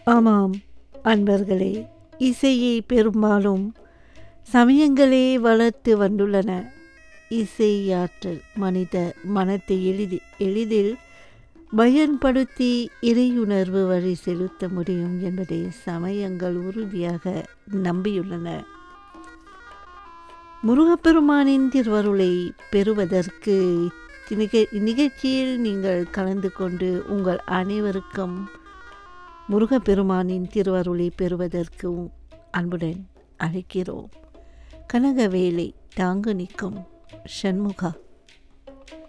ஆமாம் அன்பர்களே இசையை பெரும்பாலும் சமயங்களே வளர்த்து வந்துள்ளன இசையாற்றல் மனித மனத்தை எளிதி எளிதில் பயன்படுத்தி இறையுணர்வு வழி செலுத்த முடியும் என்பதை சமயங்கள் உறுதியாக நம்பியுள்ளன முருகப்பெருமானின் திருவருளை பெறுவதற்கு நிக- நிகழ்ச்சியில் நீங்கள் கலந்து கொண்டு உங்கள் அனைவருக்கும் முருகப்பெருமானின் திருவருளை பெறுவதற்கு அன்புடன் அழைக்கிறோம் கனகவேலை தாங்கு நிற்கும் ஷண்முகா